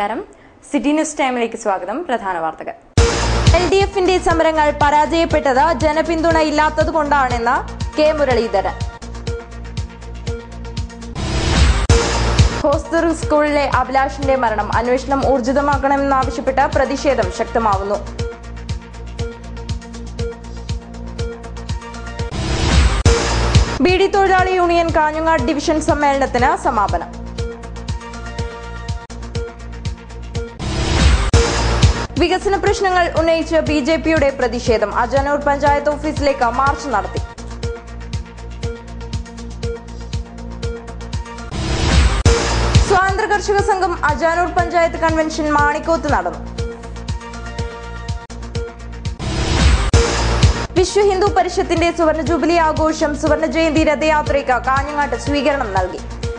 നമസ്കാരം city news ടൈമിലേക്ക് സ്വാഗതം പ്രധാന വാർത്തകൾ എൽ ഡി എഫിന്റെ സമരങ്ങൾ പരാജയപ്പെട്ടത് ജനപിന്തുണ ഇല്ലാത്തതുകൊണ്ടാണെന്ന് കെ മുരളീധരൻ ഹോസ്റ്റർ സ്കൂളിലെ അഭിലാഷിന്റെ മരണം അന്വേഷണം ഊർജിതമാക്കണമെന്നാവശ്യപ്പെട്ട് പ്രതിഷേധം ശക്തമാവുന്നു ബീഡി തൊഴിലാളി യൂണിയൻ കാഞ്ഞങ്ങാട് ഡിവിഷൻ സമ്മേളനത്തിന് സമാപനം വികസന പ്രശ്നങ്ങൾ ഉന്നയിച്ച് ബി ജെ പിയുടെ പ്രതിഷേധം അജാനൂർ പഞ്ചായത്ത് ഓഫീസിലേക്ക് മാർച്ച് നടത്തി സ്വാതന്ത്ര്യ കർഷക സംഘം അജാനൂർ പഞ്ചായത്ത് കൺവെൻഷൻ മാണിക്കോത്ത് നടന്നു വിശ്വ ഹിന്ദു പരിഷത്തിന്റെ സുവർണ ജൂബിലി ആഘോഷം സുവർണ ജയന്തി രഥയാത്രയ്ക്ക് കാഞ്ഞങ്ങാട്ട് സ്വീകരണം നൽകി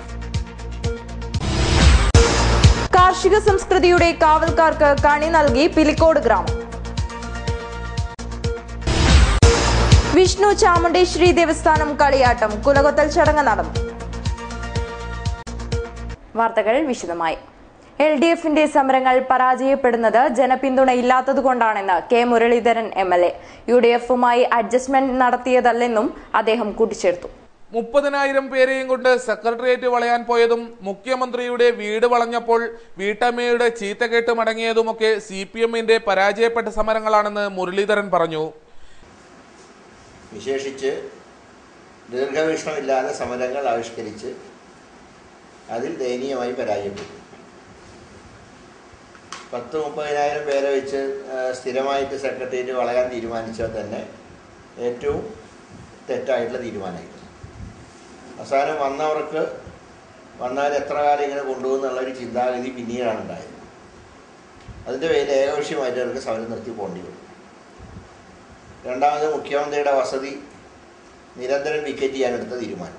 കാർഷിക സംസ്കൃതിയുടെ കാവൽക്കാർക്ക് കണി നൽകി പിലിക്കോട് ഗ്രാമം വിഷ്ണു ചാമുണ്ടേശ്വരി ദേവസ്ഥാനം കളിയാട്ടം കുലകൊത്തൽ ചടങ്ങ് നടന്നു വാർത്തകൾ വിശദമായി എൽ ഡി എഫിന്റെ സമരങ്ങൾ പരാജയപ്പെടുന്നത് ജനപിന്തുണ ഇല്ലാത്തതുകൊണ്ടാണെന്ന് K Muraleedharan M L A U D എഫുമായി അഡ്ജസ്റ്റ്മെന്റ് നടത്തിയതല്ലെന്നും അദ്ദേഹം കൂട്ടിച്ചേർത്തു മുപ്പതിനായിരം പേരെയും കൊണ്ട് സെക്രട്ടേറിയറ്റ് വളയാൻ പോയതും മുഖ്യമന്ത്രിയുടെ വീട് വളഞ്ഞപ്പോൾ വീട്ടമ്മയുടെ ചീത്ത കേട്ട് മടങ്ങിയതുമൊക്കെ സി പി എമ്മിന്റെ പരാജയപ്പെട്ട സമരങ്ങളാണെന്ന് മുരളീധരൻ പറഞ്ഞു വിശേഷിച്ച് ദീർഘവീക്ഷണമില്ലാതെ സമരങ്ങൾ ആവിഷ്കരിച്ച് അതിൽ ദയനീയമായി പരാജയപ്പെട്ടു പത്ത് മുപ്പതിനായിരം പേരെ വെച്ച് ആ, സ്ഥിരമായിട്ട് സെക്രട്ടേറിയറ്റ് വളയാൻ തീരുമാനിച്ചാൽ തന്നെ ഏറ്റവും തെറ്റായിട്ടുള്ള തീരുമാനമായിരുന്നു അവസാനം വന്നവർക്ക് വന്നാൽ എത്ര കാലം ഇങ്ങനെ കൊണ്ടുപോകുന്നുള്ള ഒരു ചിന്താഗതി പിന്നീടാണ് ഉണ്ടായത് അതിൻ്റെ പേരിൽ ഏകപക്ഷീയമായിട്ട് അവർക്ക് സമരം നിർത്തി പോകേണ്ടി വന്നു രണ്ടാമത് മുഖ്യമന്ത്രിയുടെ വസതി നിരന്തരം വിക്കറ്റ് ചെയ്യാനെടുത്ത തീരുമാനം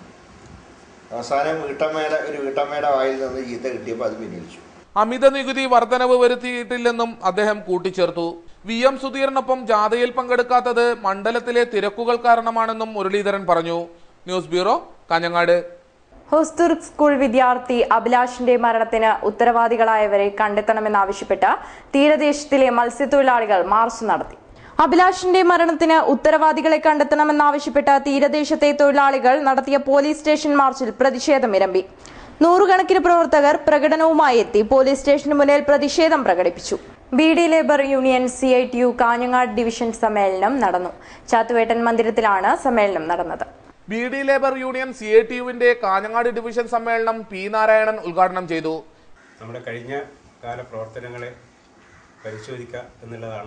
അവസാനം വീട്ടമ്മയുടെ ഒരു വീട്ടമ്മയുടെ വായിൽ നിന്ന് ചീത്ത കിട്ടിയപ്പോൾ അത് പിൻവലിച്ചു അമിത നികുതി വർധനവ് വരുത്തിയിട്ടില്ലെന്നും അദ്ദേഹം കൂട്ടിച്ചേർത്തു വി എം സുധീറിനൊപ്പം ജാഥയിൽ പങ്കെടുക്കാത്തത് മണ്ഡലത്തിലെ തിരക്കുകൾ കാരണമാണെന്നും മുരളീധരൻ പറഞ്ഞു news bureau Kanhangad Hosdurg school വിദ്യാർത്ഥി അഭിലാഷിന്റെ മരണത്തിന് ഉത്തരവാദികളായവരെ കണ്ടെത്തണമെന്നാവശ്യപ്പെട്ട് തീരദേശത്തിലെ മത്സ്യത്തൊഴിലാളികൾ മാർച്ച് നടത്തി അഭിലാഷിന്റെ മരണത്തിന് ഉത്തരവാദികളെ കണ്ടെത്തണമെന്നാവശ്യപ്പെട്ട് തീരദേശത്തെ തൊഴിലാളികൾ നടത്തിയ പോലീസ് സ്റ്റേഷൻ മാർച്ചിൽ പ്രതിഷേധമിരമ്പി നൂറുകണക്കിന് പ്രവർത്തകർ പ്രകടനവുമായി എത്തി പോലീസ് സ്റ്റേഷന് മുന്നിൽ പ്രതിഷേധം പ്രകടിപ്പിച്ചു B D labour union C I T U Kanhangad division സമ്മേളനം നടന്നു ചാത്തുവേട്ടൻ മന്ദിരത്തിലാണ് സമ്മേളനം നടന്നത് B D labour union C A T യുവിന്റെ കാഞ്ഞങ്ങാട് ഡിവിഷൻ സമ്മേളനം പി നാരായണൻ ഉദ്ഘാടനം ചെയ്തു നമ്മുടെ കഴിഞ്ഞ കാല പ്രവർത്തനങ്ങളെ പരിശോധിക്കുക എന്നുള്ളതാണ്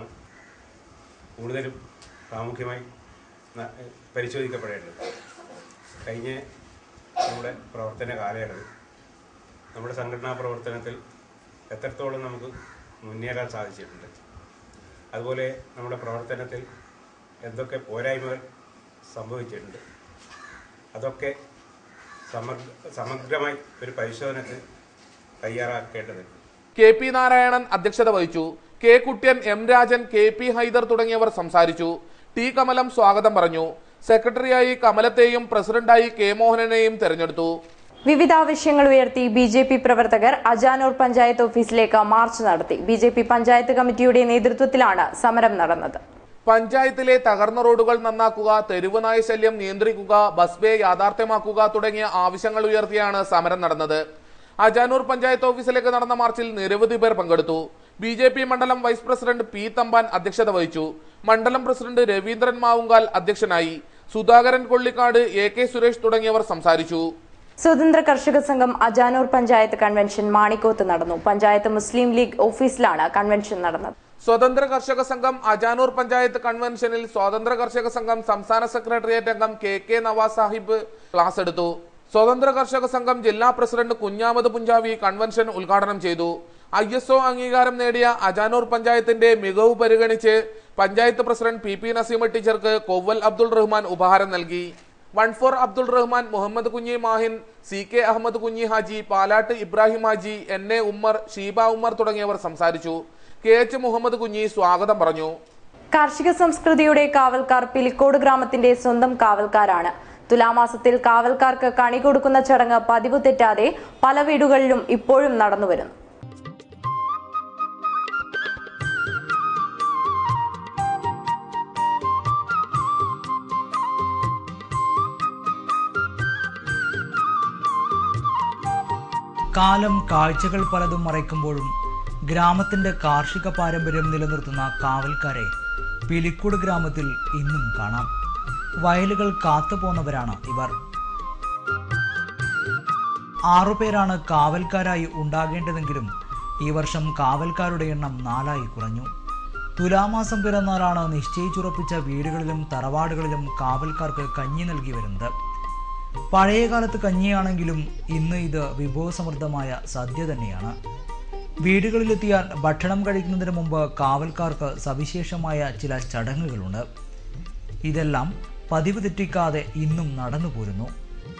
കൂടുതലും പ്രാമുഖ്യമായി ന- പരിശോധിക്കപ്പെടേണ്ടത് കഴിഞ്ഞ നമ്മുടെ പ്രവർത്തന കാലയളവിൽ നമ്മുടെ സംഘടനാ പ്രവർത്തനത്തിൽ എത്രത്തോളം നമുക്ക് മുന്നേറാൻ സാധിച്ചിട്ടുണ്ട് അതുപോലെ നമ്മുടെ പ്രവർത്തനത്തിൽ എന്തൊക്കെ പോരായ്മകൾ സംഭവിച്ചിട്ടുണ്ട് അതൊക്കെ സമഗ്ര സമഗ്രമായി ഒരു പരിശോധനക്ക് തയ്യാറാക്കേണ്ടതുണ്ട് കെ പി നാരായണൻ അധ്യക്ഷത വഹിച്ചു K Kuttyan M Rajan K P Haider തുടങ്ങിയവർ സംസാരിച്ചു ടി കമലം സ്വാഗതം പറഞ്ഞു സെക്രട്ടറിയായി കമലത്തെയും പ്രസിഡന്റായി കെ മോഹനനെയും തെരഞ്ഞെടുത്തു വിവിധ ആവശ്യങ്ങൾ ഉയർത്തി ബി ജെ പി പ്രവർത്തകർ അജാനൂർ പഞ്ചായത്ത് ഓഫീസിലേക്ക് മാർച്ച് നടത്തി ബി ജെ പി പഞ്ചായത്ത് കമ്മിറ്റിയുടെ നേതൃത്വത്തിലാണ് സമരം നടന്നത് പഞ്ചായത്തിലെ തകർന്ന റോഡുകൾ നന്നാക്കുക തെരുവ് നായ ശല്യം നിയന്ത്രിക്കുക ബസ് ബേ യാഥാർത്ഥ്യമാക്കുക തുടങ്ങിയ ആവശ്യങ്ങൾ ഉയർത്തിയാണ് സമരം നടന്നത് അജാനൂർ പഞ്ചായത്ത് ഓഫീസിലേക്ക് നടന്ന മാർച്ചിൽ നിരവധി പേർ പങ്കെടുത്തു ബി ജെ പി മണ്ഡലം വൈസ് പ്രസിഡന്റ് പി തമ്പാൻ അധ്യക്ഷത വഹിച്ചു മണ്ഡലം പ്രസിഡന്റ് രവീന്ദ്രൻ മാവുങ്കാൽ അധ്യക്ഷനായി സുധാകരൻ കൊള്ളിക്കാട് എ കെ സുരേഷ് തുടങ്ങിയവർ സംസാരിച്ചു സ്വതന്ത്ര കർഷക സംഘം അജാനൂർ പഞ്ചായത്ത് കൺവെൻഷൻ മാണിക്കോത്ത് നടന്നു പഞ്ചായത്ത് മുസ്ലിം ലീഗ് ഓഫീസിലാണ് കൺവെൻഷൻ നടന്നത് സ്വതന്ത്ര കർഷക സംഘം അജാനൂർ പഞ്ചായത്ത് കൺവെൻഷനിൽ സ്വതന്ത്ര കർഷക സംഘം സംസ്ഥാന സെക്രട്ടേറിയറ്റ് അംഗം K K Navas Sahib class എടുത്തു സ്വതന്ത്ര കർഷക സംഘം ജില്ലാ പ്രസിഡന്റ് കുഞ്ഞാമത് പുഞ്ചാവി കൺവെൻഷൻ ഉദ്ഘാടനം ചെയ്തു ഐ എസ് ഒ അംഗീകാരം നേടിയ അജാനൂർ പഞ്ചായത്തിന്റെ മികവ് പരിഗണിച്ച് panchayat president P P Naseema ടീച്ചർക്ക് കൊവ്വൽ അബ്ദുൾ റഹ്മാൻ ഉപഹാരം നൽകി one four Abdul Rahman Muhammad Kunhi Mahin C K Ahmed Kunhi Haji Palatt Ibrahim Haji N A Ummer Sheeba Ummer തുടങ്ങിയവർ സംസാരിച്ചു കെ എച്ച് മുഹമ്മദ് കുഞ്ഞി സ്വാഗതം പറഞ്ഞു കാർഷിക സംസ്കൃതിയുടെ കാവൽക്കാർ പിലിക്കോട് ഗ്രാമത്തിന്റെ സ്വന്തം കാവൽക്കാരാണ് തുലാമാസത്തിൽ കാവൽക്കാർക്ക് കണി കൊടുക്കുന്ന ചടങ്ങ് പതിവ് തെറ്റാതെ പല വീടുകളിലും ഇപ്പോഴും നടന്നുവരുന്നു കാലം കാഴ്ചകൾ പലതും മറയ്ക്കുമ്പോഴും ഗ്രാമത്തിന്റെ കാർഷിക പാരമ്പര്യം നിലനിർത്തുന്ന കാവൽക്കാരെ പിലിക്കുട് ഗ്രാമത്തിൽ ഇന്നും കാണാം വയലുകൾ കാത്തുപോന്നവരാണ് ഇവർ ആറുപേരാണ് കാവൽക്കാരായി ഉണ്ടാകേണ്ടതെങ്കിലും ഈ വർഷം കാവൽക്കാരുടെ എണ്ണം നാലായി കുറഞ്ഞു തുലാമാസം പിറന്നാലാണ് നിശ്ചയിച്ചുറപ്പിച്ച വീടുകളിലും തറവാടുകളിലും കാവൽക്കാർക്ക് കഞ്ഞി നൽകി വരുന്നത് പഴയകാലത്ത് കഞ്ഞിയാണെങ്കിലും ഇന്ന് ഇത് വിഭവസമൃദ്ധമായ സദ്യ തന്നെയാണ് വീടുകളിലെത്തിയാൽ ഭക്ഷണം കഴിക്കുന്നതിന് മുമ്പ് കാവൽക്കാർക്ക് സവിശേഷമായ ചില ചടങ്ങുകളുണ്ട് ഇതെല്ലാം പതിവ് തെറ്റിക്കാതെ ഇന്നും നടന്നു പോരുന്നു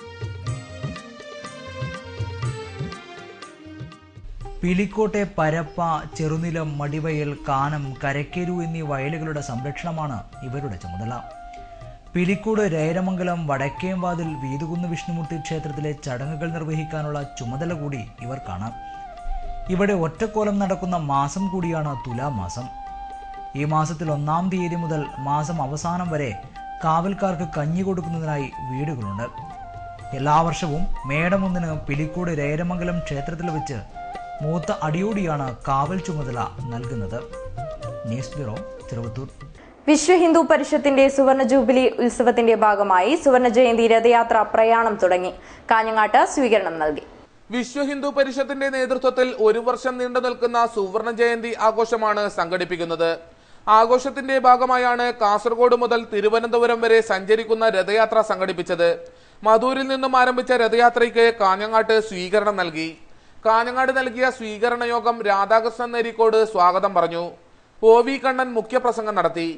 പിലിക്കോട്ടെ പരപ്പ ചെറുനിലം മടിവയൽ കാനം കരക്കേരു എന്നീ വയലുകളുടെ സംരക്ഷണമാണ് ഇവരുടെ ചുമതല പിലിക്കോട് രേരമംഗലം വടക്കേംവാതിൽ വീതുകുന്ന് വിഷ്ണുമൂർത്തി ക്ഷേത്രത്തിലെ ചടങ്ങുകൾ നിർവഹിക്കാനുള്ള ചുമതല കൂടി ഇവർക്കാണ് ഇവിടെ ഒറ്റക്കോലം നടക്കുന്ന മാസം കൂടിയാണ് തുലാമാസം ഈ മാസത്തിൽ ഒന്നാം തീയതി മുതൽ മാസം അവസാനം വരെ കാവൽക്കാർക്ക് കഞ്ഞി കൊടുക്കുന്നതിനായി വീടുകളുണ്ട് എല്ലാ വർഷവും മേടമൊന്നിന് പിലിക്കോട് രേരമംഗലം ക്ഷേത്രത്തിൽ വെച്ച് മൂത്ത അടിയോടിയാണ് കാവൽ ചുമതല നൽകുന്നത് ന്യൂസ് ബ്യൂറോ ചെറുവത്തൂർ വിശ്വ ഹിന്ദു പരിഷത്തിന്റെ സുവർണ ജൂബിലി ഉത്സവത്തിന്റെ ഭാഗമായി സുവർണ ജയന്തി രഥയാത്ര പ്രയാണം തുടങ്ങി കാഞ്ഞങ്ങാട്ട് സ്വീകരണം നൽകി വിശ്വ ഹിന്ദു പരിഷത്തിന്റെ നേതൃത്വത്തിൽ ഒരു വർഷം നീണ്ടു നിൽക്കുന്ന സുവർണ ജയന്തി ആഘോഷമാണ് സംഘടിപ്പിക്കുന്നത് ആഘോഷത്തിന്റെ ഭാഗമായാണ് കാസർഗോഡ് മുതൽ തിരുവനന്തപുരം വരെ സഞ്ചരിക്കുന്ന രഥയാത്ര സംഘടിപ്പിച്ചത് മധൂരിൽ നിന്നും ആരംഭിച്ച രഥയാത്രയ്ക്ക് കാഞ്ഞങ്ങാട്ട് സ്വീകരണം നൽകി കാഞ്ഞങ്ങാട് നൽകിയ സ്വീകരണ യോഗം രാധാകൃഷ്ണൻ നേരിക്കോട് സ്വാഗതം പറഞ്ഞു ഒ വി കണ്ണൻ മുഖ്യപ്രസംഗം നടത്തി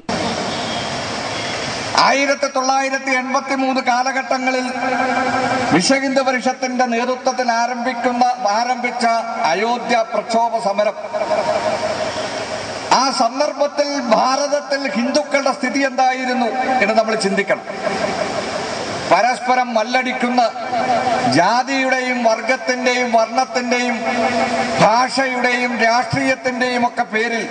ആയിരത്തി തൊള്ളായിരത്തി എൺപത്തി മൂന്ന് കാലഘട്ടങ്ങളിൽ വിശ്വഹിന്ദു പരിഷത്തിന്റെ നേതൃത്വത്തിൽ ആരംഭിക്കുന്ന ആരംഭിച്ച അയോധ്യ പ്രക്ഷോഭ സമരം ആ സന്ദർഭത്തിൽ ഭാരതത്തിൽ ഹിന്ദുക്കളുടെ സ്ഥിതി എന്തായിരുന്നു എന്ന് നമ്മൾ ചിന്തിക്കണം പരസ്പരം മല്ലടിക്കുന്ന ജാതിയുടെയും വർഗത്തിന്റെയും വർണ്ണത്തിന്റെയും ഭാഷയുടെയും രാഷ്ട്രീയത്തിന്റെയും ഒക്കെ പേരിൽ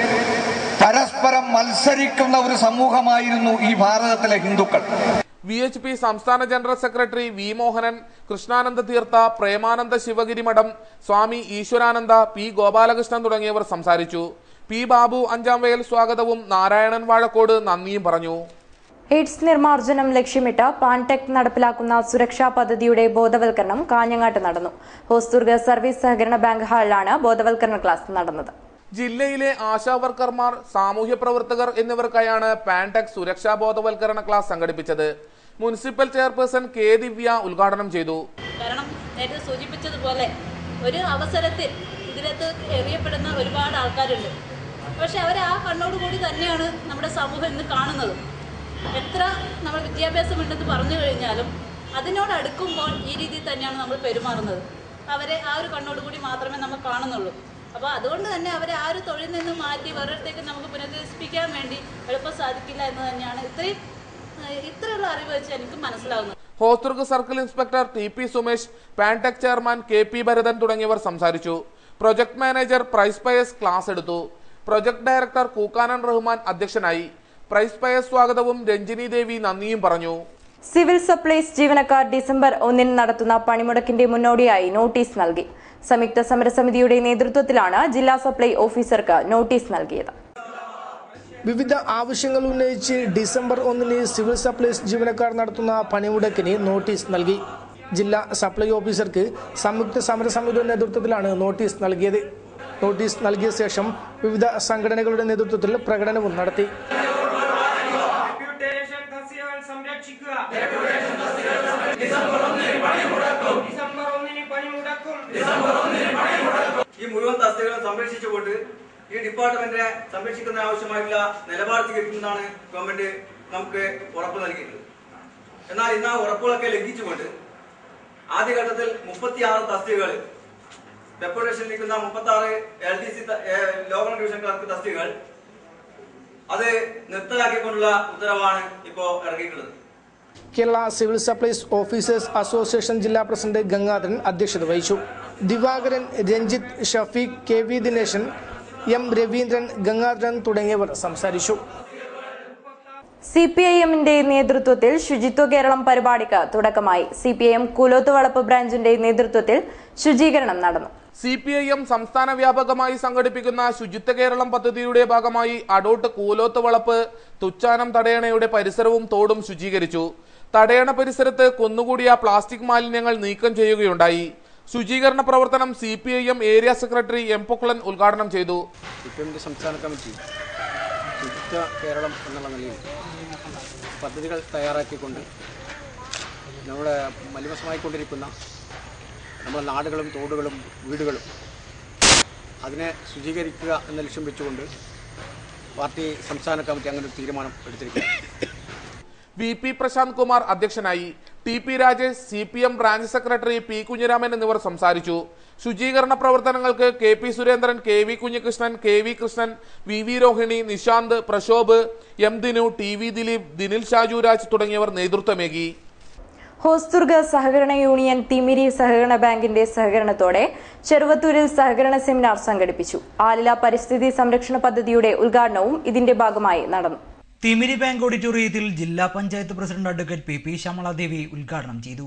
പരസ്പരം മത്സരിക്കുന്ന ഒരു സമൂഹമായിരുന്നു ഈ ഭാരതത്തിലെ ഹിന്ദുക്കൾ വി എച്ച് പി സംസ്ഥാന general secretary V Mohanan Krishnananda Theertha Premananda Sivagiri മഠം സ്വാമി ഈശ്വരാനന്ദ പി ഗോപാലകൃഷ്ണൻ തുടങ്ങിയവർ സംസാരിച്ചു പി ബാബു അഞ്ചാം വയൽ സ്വാഗതവും നാരായണൻ വാഴക്കോട് നന്ദിയും പറഞ്ഞു എയ്ഡ്സ് നിർമ്മാർജ്ജനം ലക്ഷ്യമിട്ട് പാൻടെക് നടപ്പിലാക്കുന്ന സുരക്ഷാ പദ്ധതിയുടെ ബോധവൽക്കരണം കാഞ്ഞങ്ങാട്ട് നടന്നു ഹോസ്ദുർഗ് സർവീസ് സഹകരണ ബാങ്ക് ഹാളിലാണ് ബോധവൽക്കരണ ക്ലാസ് നടന്നത് ജില്ലയിലെ ആശാ വർക്കർമാർ സാമൂഹ്യ പ്രവർത്തകർ എന്നിവർക്കായാണ് പാൻടെക് സുരക്ഷാ ബോധവൽക്കരണ ക്ലാസ് സംഘടിപ്പിച്ചത് മുനിസിപ്പൽ ചെയർപേഴ്സൺ കെ ദിവ്യ ഉദ്ഘാടനം ചെയ്തു കാരണം നേരത്തെ സൂചിപ്പിച്ചതുപോലെ ഒരു അവസരത്തിൽ ഇതിനകത്ത് എറിയപ്പെടുന്ന ഒരുപാട് ആൾക്കാരുണ്ട് പക്ഷെ അവർ ആ കണ്ണോടുകൂടി തന്നെയാണ് നമ്മുടെ സമൂഹം ഇന്ന് കാണുന്നത് എത്ര നമ്മൾ വിദ്യാഭ്യാസമുണ്ടെന്ന് പറഞ്ഞു കഴിഞ്ഞാലും അതിനോട് അടുക്കുമ്പോൾ ഈ രീതിയിൽ തന്നെയാണ് നമ്മൾ പെരുമാറുന്നത് അവരെ ആ ഒരു കണ്ണോടുകൂടി മാത്രമേ നമ്മൾ കാണുന്നുള്ളൂ അപ്പോൾ അതുകൊണ്ട് തന്നെ അവരെ ആ ഒരു തൊഴിൽ നിന്ന് മാറ്റി വേറൊരിടത്തേക്ക് നമുക്ക് പുനരധിവസിപ്പിക്കാൻ വേണ്ടി എളുപ്പം സാധിക്കില്ല എന്ന് തന്നെയാണ് ഇത്രയും ഏഹ് ഇത്രയുള്ള അറിവ് വെച്ച് എനിക്ക് മനസ്സിലാവുന്നത് Hosdurg circle inspector T P Sumesh Pantech chairman K P Bharathan തുടങ്ങിയവർ സംസാരിച്ചു project manager Price Pius class എടുത്തു പ്രൊജക്ട് ഡയറക്ടർ കൂക്കാനൻ റഹ്മാൻ അധ്യക്ഷനായി പ്രൈസ് പയസ് സ്വാഗതവും രഞ്ജിനി ദേവി നന്ദിയും പറഞ്ഞു സിവിൽ സപ്ലൈസ് ജീവനക്കാർ ഡിസംബർ ഒന്നിന് നടത്തുന്ന പണിമുടക്കിന്റെ മുന്നോടിയായി നോട്ടീസ് നൽകി സംയുക്ത സമരസമിതിയുടെ നേതൃത്വത്തിലാണ് ജില്ലാ സപ്ലൈ ഓഫീസർക്ക് നോട്ടീസ് നൽകിയത് വിവിധ ആവശ്യങ്ങൾ ഉന്നയിച്ച് ഡിസംബർ ഒന്നിന് സിവിൽ സപ്ലൈസ് ജീവനക്കാർ നടത്തുന്ന പണിമുടക്കിന് നോട്ടീസ് നൽകി ജില്ലാ സപ്ലൈ ഓഫീസർക്ക് സംയുക്ത സമരസമിതിയുടെ നേതൃത്വത്തിലാണ് നോട്ടീസ് നൽകിയത് നോട്ടീസ് നൽകിയ ശേഷം വിവിധ സംഘടനകളുടെ നേതൃത്വത്തിൽ പ്രകടനവും നടത്തി ഡെപ്യൂട്ടേഷൻ തസ്തികകൾ സംരക്ഷിക്കുക ഡിസംബർ ഒന്നിന് പണിമുടക്കും ഈ മുഴുവൻ തസ്തികകളും സംരക്ഷിച്ചുകൊണ്ട് ഈ ഡിപ്പാർട്ട്മെന്റിനെ സംരക്ഷിക്കുന്ന ആവശ്യമായിട്ടുള്ള നിലപാട് സ്വീകരിക്കുന്നതാണ് ഗവൺമെന്റ് നമുക്ക് ഉറപ്പ് നൽകിയിട്ടുള്ളത് എന്നാൽ ഇന്ന് ആ ഉറപ്പുകളൊക്കെ ലംഘിച്ചുകൊണ്ട് ആദ്യഘട്ടത്തിൽ മുപ്പത്തിയാറ് തസ്തികകൾ ഡെപ്യൂട്ടേഷനിൽ നിൽക്കുന്ന മുപ്പത്തി ആറ് L D C local division clerk തസ്തികകൾ അത് നിർത്തലാക്കിക്കൊണ്ടുള്ള ഉത്തരവാണ് ഇപ്പോ ഇറങ്ങിയിട്ടുള്ളത് Kerala civil supplies officers association ജില്ലാ പ്രസിഡന്റ് ഗംഗാധരൻ അധ്യക്ഷത വഹിച്ചു Divakaran Ranjith Shafeeq K V Dineshan M Raveendran Gangadharan തുടങ്ങിയവർ സംസാരിച്ചു സി പി ഐ എമ്മിന്റെ നേതൃത്വത്തിൽ ശുചിത്വ കേരളം പരിപാടിക്ക് തുടക്കമായി C P I M Koolothuvalapp ബ്രാഞ്ചിന്റെ നേതൃത്വത്തിൽ ശുചീകരണം നടന്നു സി പി ഐ എം സംസ്ഥാന വ്യാപകമായി സംഘടിപ്പിക്കുന്ന ശുചിത്വ കേരളം പദ്ധതിയുടെ ഭാഗമായി അടോട്ട് കൂലോത്ത് വളപ്പ് തുച്ചാനം തടയണയുടെ പരിസരവും തോടും ശുചീകരിച്ചു തടയണ പരിസരത്ത് കുന്നുകൂടിയ പ്ലാസ്റ്റിക് മാലിന്യങ്ങൾ നീക്കം ചെയ്യുകയുണ്ടായി ശുചീകരണ പ്രവർത്തനം C P I M area secretary M Poklan ഉദ്ഘാടനം ചെയ്തു സിപിഎമ്മിൻ്റെ സംസ്ഥാന കമ്മിറ്റി ശുചിത്വ കേരളം എന്നുള്ള നിലയിൽ പദ്ധതികൾ തയ്യാറാക്കിക്കൊണ്ട് നമ്മുടെ മലിമസമായിക്കൊണ്ടിരിക്കുന്ന നമ്മുടെ നാടുകളും തോടുകളും വീടുകളും അതിനെ ശുചീകരിക്കുക എന്ന ലക്ഷ്യം വെച്ചുകൊണ്ട് പാർട്ടി സംസ്ഥാന കമ്മിറ്റി അങ്ങനെ ഒരു തീരുമാനം എടുത്തിരിക്കുന്നു വി പി പ്രശാന്ത് കുമാർ അധ്യക്ഷനായി T P Rajesh C P M branch secretary P Kunhiraman എന്നിവർ സംസാരിച്ചു ശുചീകരണ പ്രവർത്തനങ്ങൾക്ക് K P Surendran K V Kunhikrishnan K V Krishnan V V Rohini Nishanth Prashobh M Dinu T V Dileep Dinil Shajuraj തുടങ്ങിയവർ നേതൃത്വമേകി ഹോസ്ദുർഗ സഹകരണ യൂണിയൻ തിമിരി സഹകരണ ബാങ്കിന്റെ സഹകരണത്തോടെ ചെറുവത്തൂരിൽ സഹകരണ സെമിനാർ സംഘടിപ്പിച്ചു ആലില പരിസ്ഥിതി സംരക്ഷണ പദ്ധതിയുടെ ഉദ്ഘാടനവും ഇതിന്റെ ഭാഗമായി നടന്നു തിമിരി ബാങ്ക് ഓഡിറ്റോറിയത്തിൽ ജില്ലാ panchayat president advocate P P Shyamaladevi ഉദ്ഘാടനം ചെയ്തു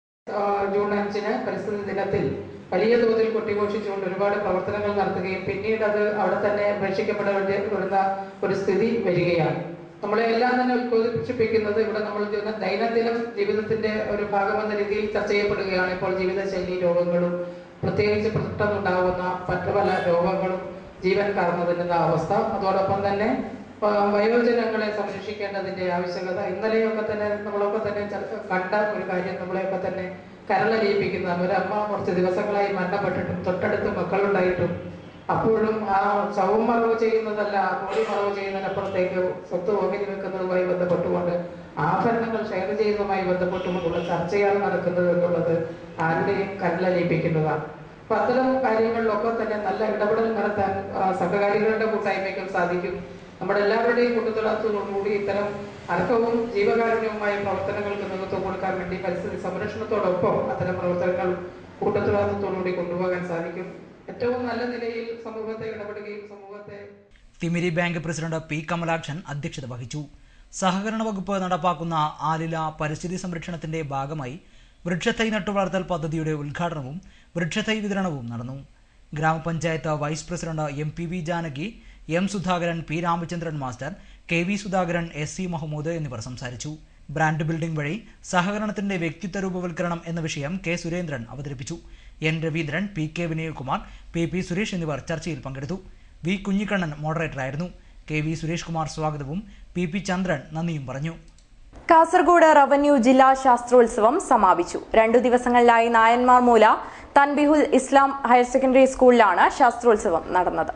ജൂൺ അഞ്ചിന് പരിസ്ഥിതി ദിനത്തിൽ വലിയ തോതിൽ കൊട്ടിഘോഷിച്ചുകൊണ്ട് ഒരുപാട് പ്രവർത്തനങ്ങൾ നടത്തുകയും പിന്നീട് അത് അവിടെ തന്നെ ഉപേക്ഷിക്കപ്പെടുന്ന ഒരു സ്ഥിതി വരികയാണ് നമ്മളെ എല്ലാം തന്നെ ഉത്ബോധിപ്പിക്കുന്നത് ഇവിടെ നമ്മൾ ചെയ്യുന്ന ദൈനംദിന ജീവിതത്തിന്റെ ഒരു ഭാഗമെന്ന രീതിയിൽ ചർച്ച ചെയ്യപ്പെടുകയാണ് ഇപ്പോൾ ജീവിതശൈലി രോഗങ്ങളും പ്രത്യേകിച്ച് പെട്ടെന്നുണ്ടാകുന്ന മറ്റു പല രോഗങ്ങളും ജീവൻ കറന്നു തിന്നുന്ന അവസ്ഥ അതോടൊപ്പം തന്നെ ആ, വയോജനങ്ങളെ സംരക്ഷിക്കേണ്ടതിന്റെ ആവശ്യകത ഇന്നലെയൊക്കെ തന്നെ നമ്മളൊക്കെ തന്നെ ചർച്ച- കണ്ട ഒരു കാര്യം നമ്മളെയൊക്കെ തന്നെ കരളലിയിപ്പിക്കുന്നതാണ് ഒരു അമ്മ കുറച്ച് ദിവസങ്ങളായി മരണപ്പെട്ടിട്ടും തൊട്ടടുത്ത് മക്കളുണ്ടായിട്ടും അപ്പോഴും ആ ശവം മറവ് ചെയ്യുന്നതല്ല ആ ബോഡി മറവ് ചെയ്യുന്നതിനപ്പുറത്തേക്ക് സ്വത്ത് ഓഹരി വെക്കുന്നതുമായി ബന്ധപ്പെട്ടുകൊണ്ട് ആഭരണങ്ങൾ ഷെയർ ചെയ്യുന്നതുമായി ബന്ധപ്പെട്ടുകൊണ്ടുള്ള ചർച്ചയാണ് നടക്കുന്നത് എന്നുള്ളത് ആരുടെയും കരളലിയിപ്പിക്കുന്നതാണ് അപ്പൊ അത്തരം കാര്യങ്ങളിലൊക്കെ തന്നെ നല്ല ഇടപെടൽ നടത്താൻ ആ, സഹകാരികളുടെ കൂട്ടായ്മയ്ക്കും സാധിക്കും നമ്മുടെ എല്ലാവരുടെയും കൂട്ടുത്തളത്തോടുകൂടി ഇത്തരം അർഹവും ജീവകാരുണ്യവുമായ പ്രവർത്തനങ്ങൾക്ക് നേതൃത്വം കൊടുക്കാൻ വേണ്ടി പരിസ്ഥിതി സംരക്ഷണത്തോടൊപ്പം അത്തരം പ്രവർത്തനങ്ങൾ കൂട്ടത്തുലാത്തത്തോടുകൂടി കൊണ്ടുപോകാൻ സാധിക്കും ഏറ്റവും നല്ല നിലയിൽ സമൂഹത്തെ ഇടപെടുകയും സമൂഹത്തെ Thimiri bank president P Kamalakshan അധ്യക്ഷത വഹിച്ചു സഹകരണ വകുപ്പ് നടപ്പാക്കുന്ന ആലില പരിസ്ഥിതി സംരക്ഷണത്തിന്റെ ഭാഗമായി വൃക്ഷത്തൈ നട്ടുവളർത്തൽ പദ്ധതിയുടെ ഉദ്ഘാടനവും വൃക്ഷത്തൈ വിതരണവും നടന്നു ഗ്രാമപഞ്ചായത്ത് vice president M P V Janaki M Sudhakaran P Ramachandran master K V Sudhakaran S C Muhammad എന്നിവർ സംസാരിച്ചു ബ്രാൻഡ് ബിൽഡിംഗ് വഴി സഹകരണത്തിന്റെ വ്യക്തിത്വ രൂപവൽക്കരണം എന്ന വിഷയം കെ സുരേന്ദ്രൻ അവതരിപ്പിച്ചു N Raveendran P K Vinayakumar P P Suresh എന്നിവർ ചർച്ചയിൽ പങ്കെടുത്തു വി കുഞ്ഞിക്കണ്ണൻ മോഡറേറ്ററായിരുന്നു കെ വി സുരേഷ് കുമാർ സ്വാഗതവും പി പി ചന്ദ്രൻ നന്ദിയും പറഞ്ഞു കാസർഗോഡ് റവന്യൂ ജില്ലാ ശാസ്ത്രോത്സവം സമാപിച്ചു രണ്ടു ദിവസങ്ങളിലായി നായന്മാർ മൂല തൻബിഹുൽ ഇസ്ലാം ഹയർ സെക്കൻഡറി സ്കൂളിലാണ് ശാസ്ത്രോത്സവം നടന്നത്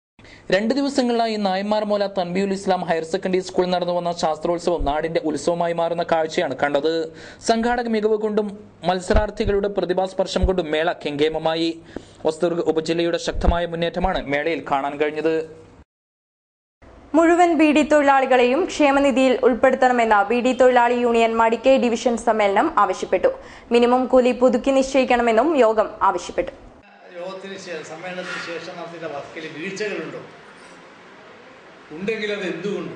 രണ്ട് ദിവസങ്ങളിലായി Nayanmarmoola Thanbeeul Islam higher secondary school നടന്നു വന്ന ശാസ്ത്രോത്സവം നാടിന്റെ ഉത്സവമായി മാറുന്ന കാഴ്ചയാണ് കണ്ടത് സംഘാടക മികവ് കൊണ്ടും മത്സരാർത്ഥികളുടെ പ്രതിഭാസ്പർശം കൊണ്ടും മേള കെങ്കേമമായി വസ്തുർഗ് ഉപജില്ലയുടെ ശക്തമായ മുന്നേറ്റമാണ് മേളയിൽ കാണാൻ കഴിഞ്ഞത് മുഴുവൻ ബി ഡി തൊഴിലാളികളെയും ക്ഷേമനിധിയിൽ ഉൾപ്പെടുത്തണമെന്ന ബി ഡി തൊഴിലാളി യൂണിയൻ മടിക്കൈ ഡിവിഷൻ സമ്മേളനം ആവശ്യപ്പെട്ടു മിനിമം കൂലി പുതുക്കി നിശ്ചയിക്കണമെന്നും യോഗം ആവശ്യപ്പെട്ടു യോഗത്തിന് ശേഷം സമ്മേളനത്തിന് ശേഷം നടത്തിയ വർക്കിൽ വീഴ്ചകളുണ്ടോ ഉണ്ടെങ്കിൽ അത് എന്തുകൊണ്ട്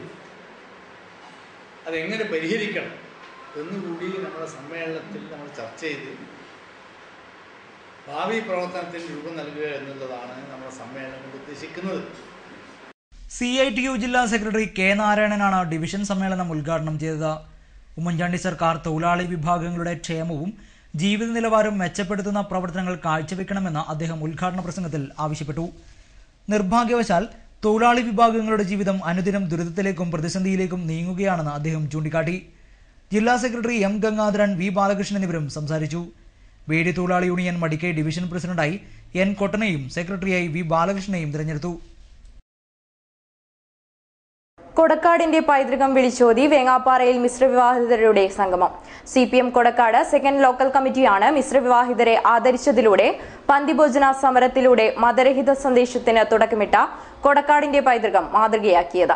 അതെങ്ങനെ പരിഹരിക്കണം എന്നുകൂടി നമ്മുടെ സമ്മേളനത്തിൽ നമ്മൾ ചർച്ച ചെയ്ത് ഭാവി പ്രവർത്തനത്തിന് രൂപം നൽകുക എന്നുള്ളതാണ് നമ്മുടെ സമ്മേളനം കൊണ്ട് ഉദ്ദേശിക്കുന്നത് സി ഐ ടി യു ജില്ലാ സെക്രട്ടറി കെ നാരായണനാണ് ഡിവിഷൻ സമ്മേളനം ഉദ്ഘാടനം ചെയ്തത് ഉമ്മൻചാണ്ടി സർക്കാർ തൊഴിലാളി വിഭാഗങ്ങളുടെ ക്ഷേമവും ജീവിത നിലവാരവും മെച്ചപ്പെടുത്തുന്ന പ്രവർത്തനങ്ങൾ കാഴ്ചവെക്കണമെന്ന് അദ്ദേഹം ഉദ്ഘാടന പ്രസംഗത്തിൽ ആവശ്യപ്പെട്ടു നിർഭാഗ്യവശാൽ തൊഴിലാളി വിഭാഗങ്ങളുടെ ജീവിതം അനുദിനം ദുരിതത്തിലേക്കും പ്രതിസന്ധിയിലേക്കും നീങ്ങുകയാണെന്ന് അദ്ദേഹം ചൂണ്ടിക്കാട്ടി ജില്ലാ സെക്രട്ടറി എം ഗംഗാധരൻ വി ബാലകൃഷ്ണൻ എന്നിവരും സംസാരിച്ചു ബീഡി തൊഴിലാളി യൂണിയൻ മടിക്കൈ ഡിവിഷൻ പ്രസിഡന്റായി എൻ കൊട്ടനെയും സെക്രട്ടറിയായി വി ബാലകൃഷ്ണനെയും തിരഞ്ഞെടുത്തു കൊടക്കാടിന്റെ പൈതൃകം വിളിച്ചോതി വേങ്ങാപ്പാറയിൽ മിശ്രവിവാഹിതരുടെ സംഗമം C P M Kodakkad second local കമ്മിറ്റിയാണ് മിശ്രവിവാഹിതരെ ആദരിച്ചതിലൂടെ പന്തിഭോജന സമരത്തിലൂടെ മതരഹിത സന്ദേശത്തിന് തുടക്കമിട്ട കൊടക്കാടിന്റെ പൈതൃകം മാതൃകയാക്കിയത്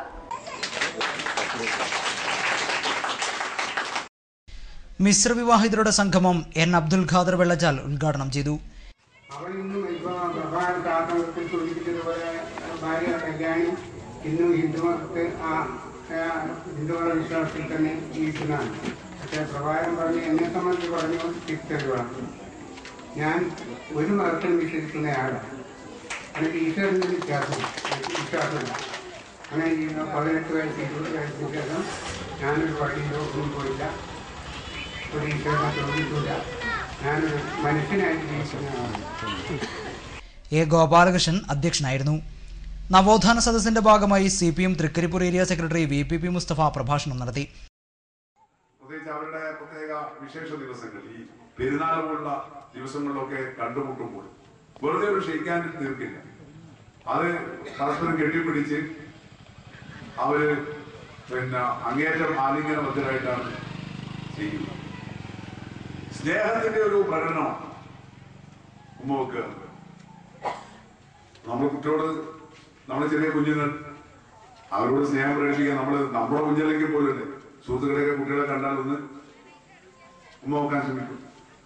മിശ്ര വിവാഹിതരുടെ സംഗമം എൻ അബ്ദുൽ ഖാദർ വെള്ളച്ചാൽ ഉദ്ഘാടനം ചെയ്തു അവിടെ നിന്നും ഇപ്പൊ പ്രധാന കാരണത്തിൽ സൂചിപ്പിച്ചതുപോലെ ഭാര്യ കല്യാണി ഇന്നും ഹിന്ദുമതത്തെ ആ ഹിന്ദുമത വിശ്വാസത്തിൽ തന്നെ ജീവിക്കുന്നതാണ് പക്ഷേ പ്രഭാകരൻ പറഞ്ഞ് എന്നെ സംബന്ധിച്ച് പറഞ്ഞു തിരിച്ചറിവാണ് ഞാൻ ഒരു മതത്തിലും വിശ്വസിക്കുന്നയാളാണ് എനിക്ക് ഈശ്വരൻ്റെ വിശ്വാസം വിശ്വാസമില്ല അങ്ങനെ ചെയ്യുന്ന പതിനെട്ട് വയസ്സ് ഇരുപത് വയസ്സിന് ശേഷം ഞാനൊരു വഴിയിലോ ഒന്നും പോയില്ല ഒരു ഈശ്വരനെ ചോദിച്ചില്ല ഞാനൊരു മനുഷ്യനായിട്ട് ജീവിക്കുന്നതാണ് എ ഗോപാലകൃഷ്ണൻ അധ്യക്ഷനായിരുന്നു നവോത്ഥാന സദസ്സിന്റെ ഭാഗമായി C P M Trikaripur area secretary V P P Musthafa പ്രഭാഷണം നടത്തി പ്രത്യേകിച്ച് അവരുടെ പ്രത്യേക വിശേഷ ദിവസങ്ങൾ ഈ പെരുന്നാൾ പോലുള്ള ദിവസങ്ങളിലൊക്കെ കണ്ടുമുട്ടുമ്പോൾ വെറുതെ ഒരു ക്ഷയിക്കാൻ തീർക്കില്ല അത് പരസ്പരം കെട്ടിപ്പിടിച്ച് അവര് പിന്നെ അങ്ങേറ്റം ആലിംഗനബദ്ധരായിട്ടാണ് ചെയ്യുന്നത് സ്നേഹത്തിന്റെ ഒരു പ്രകടനമാണ് ഉമ്മ വെക്കുക നമ്മൾ കുട്ടിയോട് നമ്മുടെ ചെറിയ കുഞ്ഞുങ്ങൾ അവരോട് സ്നേഹം പ്രകടിപ്പിക്കാൻ നമ്മൾ നമ്മുടെ കുഞ്ഞല്ലെങ്കിൽ പോലും സുഹൃത്തുക്കളെയൊക്കെ കുട്ടികളെ കണ്ടാൽ ഒന്ന് ഉമ്മ വെക്കാൻ ശ്രമിക്കും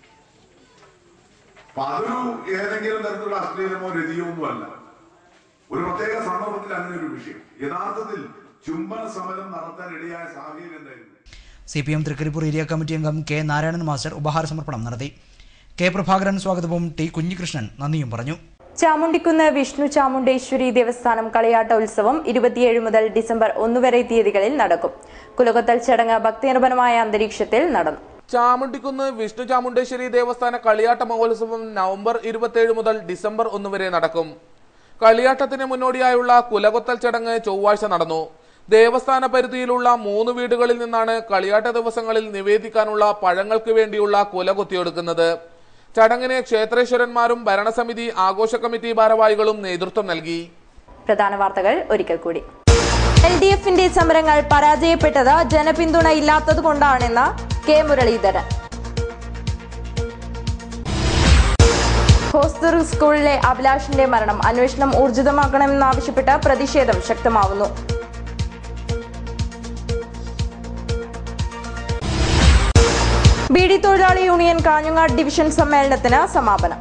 അപ്പൊ അതൊരു ഏതെങ്കിലും തരത്തിലുള്ള അശ്ലീലമോ രതിയോ ഒന്നും അല്ല ഒരു പ്രത്യേക സന്ദർഭത്തിൽ അങ്ങനെ ഒരു വിഷയം യഥാർത്ഥത്തിൽ ചുംബന സമരം നടത്താൻ ഇടയായ സാഹചര്യം എന്തായിരുന്നു C P M Trikaripur area committee അംഗം കെ നാരായണൻ മാസ്റ്റർ ഉപഹാര സമർപ്പണം നടത്തി കെ പ്രഭാകരൻ സ്വാഗതവും ടി കുഞ്ഞികൃഷ്ണൻ നന്ദിയും പറഞ്ഞു ചാമുണ്ടിക്കുന്ന് വിഷ്ണു ചാമുണ്ടേശ്വരി ദേവസ്ഥാനം കളിയാട്ട ഉത്സവം ഇരുപത്തിയേഴ് മുതൽ ഡിസംബർ ഒന്ന് വരെ തീയതികളിൽ നടക്കും കുലകൊത്തൽ ചടങ്ങ് ഭക്തിനിർഭരമായ അന്തരീക്ഷത്തിൽ നടന്നു ചാമുണ്ടിക്കുന്ന് വിഷ്ണു ചാമുണ്ടേശ്വരി ദേവസ്ഥാന കളിയാട്ട മഹോത്സവം നവംബർ ഇരുപത്തിയേഴ് മുതൽ ഡിസംബർ ഒന്ന് വരെ നടക്കും കളിയാട്ടത്തിന് മുന്നോടിയായുള്ള കുലകൊത്തൽ ചടങ്ങ് ചൊവ്വാഴ്ച നടന്നു ദേവസ്ഥാന പരിധിയിലുള്ള മൂന്ന് വീടുകളിൽ നിന്നാണ് കളിയാട്ട ദിവസങ്ങളിൽ നിവേദിക്കാനുള്ള പഴങ്ങൾക്ക് വേണ്ടിയുള്ള കുല കൊത്തിയെടുക്കുന്നത് ചടങ്ങിന് ക്ഷേത്രേശ്വരന്മാരും ഭരണസമിതി ആഘോഷ കമ്മിറ്റി ഭാരവാഹികളും നേതൃത്വം നൽകി പ്രധാന വാർത്തകൾ ഒരിക്കൽ കൂടി എൽ ഡി എഫിന്റെ സമരങ്ങൾ പരാജയപ്പെട്ടത് ജനപിന്തുണ ഇല്ലാത്തതുകൊണ്ടാണെന്ന് കെ മുരളീധരൻ ഹോസ്റ്റർ സ്കൂളിലെ അഭിലാഷിന്റെ മരണം അന്വേഷണം ഊർജിതമാക്കണമെന്നാവശ്യപ്പെട്ട് പ്രതിഷേധം ശക്തമാവുന്നു ബീഡി തൊഴിലാളി യൂണിയൻ കാഞ്ഞങ്ങാട് ഡിവിഷൻ സമ്മേളനത്തിന് സമാപനം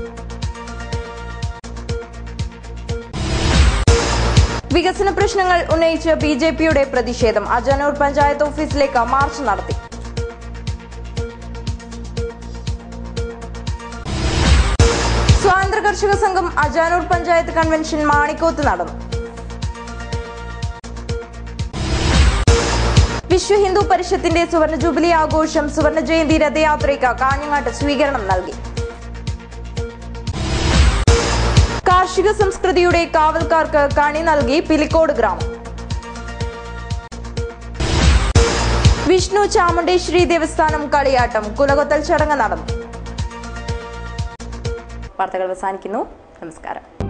വികസന പ്രശ്നങ്ങൾ ഉന്നയിച്ച് ബി ജെ പിയുടെ പ്രതിഷേധം അജാനൂർ പഞ്ചായത്ത് ഓഫീസിലേക്ക് മാർച്ച് നടത്തി സ്വാതന്ത്ര്യ കർഷക സംഘം അജാനൂർ പഞ്ചായത്ത് കൺവെൻഷൻ മാണിക്കോത്ത് നടന്നു വിശ്വ ഹിന്ദു പരിഷത്തിന്റെ സുവർണ ജൂബിലി ആഘോഷം സുവർണ ജയന്തി രഥയാത്രയ്ക്ക് കാഞ്ഞങ്ങാട്ട് സ്വീകരണം നൽകി കാർഷിക സംസ്കൃതിയുടെ കാവൽക്കാർക്ക് കണി നൽകി പിലിക്കോട് ഗ്രാമം വിഷ്ണു ചാമുണ്ടേശ്വരി ദേവസ്ഥാനം കളിയാട്ടം കുലകൊത്തൽ ചടങ്ങ് നടന്നു വാർത്തകൾ അവസാനിക്കുന്നു നമസ്കാരം